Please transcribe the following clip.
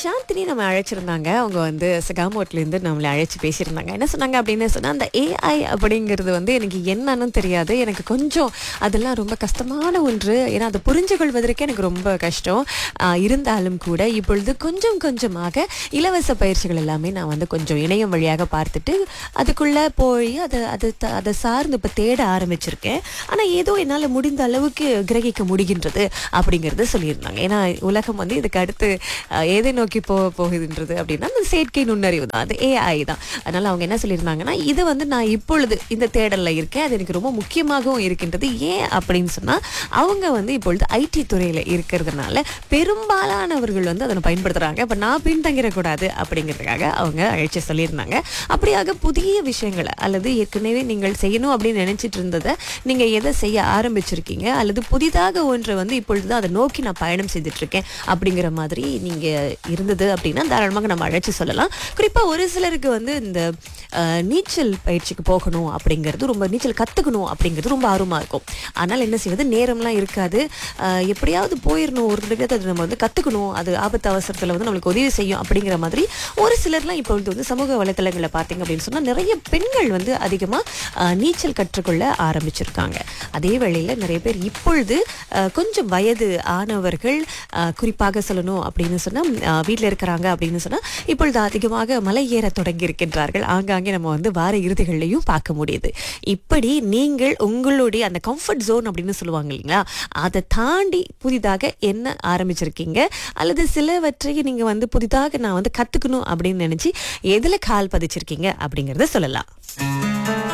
சாந்தினி நம்ம அழைச்சிருந்தாங்க அவங்க வந்து சகாமோட்லேருந்து நம்மளை அழைச்சி பேசியிருந்தாங்க என்ன சொன்னாங்க அப்படின்னு சொன்னால் அந்த ஏஐ அப்படிங்கிறது வந்து எனக்கு என்னன்னு தெரியாது எனக்கு கொஞ்சம் அதெல்லாம் ரொம்ப கஷ்டமான ஒன்று ஏன்னா அதை புரிஞ்சு கொள்வதற்கே எனக்கு ரொம்ப கஷ்டம் ஆஹ் இருந்தாலும் கூட இப்பொழுது கொஞ்சம் கொஞ்சமாக இலவச பயிற்சிகள் எல்லாமே நான் வந்து கொஞ்சம் இணையம் வழியாக பார்த்துட்டு அதுக்குள்ளே போய் அதை அதை த- அதை சார்ந்து இப்போ தேட ஆரம்பிச்சிருக்கேன் ஆனால் ஏதோ என்னால் முடிந்த அளவுக்கு கிரகிக்க முடிகின்றது அப்படிங்கிறத சொல்லியிருந்தாங்க ஏன்னா உலகம் வந்து இதுக்கு அடுத்து அஹ், எதை நோக்கி போக போகுதுன்றது அப்படின்னா அந்த செயற்கை நுண்ணறிவு தான் அது ஏஐ தான் அதனால அவங்க என்ன சொல்லியிருந்தாங்கன்னா இது வந்து நான் இப்பொழுது இந்த தேடலில் இருக்கேன் அது எனக்கு ரொம்ப முக்கியமாகவும் இருக்கின்றது ஏன் அப்படின்னு சொன்னால் அவங்க வந்து இப்பொழுது ஐடி துறையில் இருக்கிறதுனால பெரும்பாலானவர்கள் வந்து அதை பயன்படுத்துகிறாங்க இப்போ நான் பின்தங்கிடக்கூடாது அப்படிங்கிறதுக்காக அவங்க அழைச்சி சொல்லியிருந்தாங்க அப்படியாக புதிய விஷயங்களை அல்லது ஏற்கனவே நீங்கள் செய்யணும் அப்படின்னு நினைச்சிட்டு இருந்ததை நீங்கள் எதை செய்ய ஆரம்பிச்சிருக்கீங்க அல்லது புதிதாக ஒன்றை வந்து இப்பொழுது தான் அதை நோக்கி நான் பயணம் செய்துட்டு இருக்கேன் அப்படிங்கிற மாதிரி நீங்கள் இருந்தது அப்படின்னா தாராளமாக நம்ம அழைச்சி சொல்லலாம் குறிப்பாக ஒரு சிலருக்கு வந்து இந்த அஹ், நீச்சல் பயிற்சிக்கு போகணும் அப்படிங்கிறது ரொம்ப நீச்சல் கற்றுக்கணும் அப்படிங்கிறது ரொம்ப ஆர்வமாக இருக்கும் ஆனால் என்ன செய்வது நேரம்லாம் இருக்காது அஹ், எப்படியாவது போயிடணும் ஒரு தடவை அதை நம்ம வந்து கற்றுக்கணும் அது ஆபத்து அவசரத்தில் வந்து நம்மளுக்கு உதவி செய்யும் அப்படிங்கிற மாதிரி ஒரு சிலர்லாம் இப்பொழுது வந்து சமூக வலைத்தளங்களில் பார்த்தீங்க அப்படின்னு சொன்னால் நிறைய பெண்கள் வந்து அதிகமாக நீச்சல் கற்றுக்கொள்ள ஆரம்பிச்சிருக்காங்க அதே வேளையில் நிறைய பேர் இப்பொழுது அஹ், கொஞ்சம் வயது ஆனவர்கள் அஹ், குறிப்பாக சொல்லணும் அப்படின்னு சொன்னால் வீட்டில் இருக்கிறாங்க அப்படின்னு சொன்னால் இப்பொழுது அதிகமாக மலை ஏற தொடங்கி இருக்கின்றார்கள் ஆங்காங்கே நம்ம வந்து வார இறுதிகள்லையும் பார்க்க முடியுது இப்படி நீங்கள் உங்களுடைய அந்த கம்ஃபர்ட் ஜோன் அப்படின்னு சொல்லுவாங்க இல்லைங்களா அதை தாண்டி புதிதாக என்ன ஆரம்பிச்சிருக்கீங்க அல்லது சிலவற்றை நீங்கள் வந்து புதிதாக நான் வந்து கற்றுக்கணும் அப்படின்னு நினச்சி எதில் கால் பதிச்சிருக்கீங்க அப்படிங்கிறத சொல்லலாம்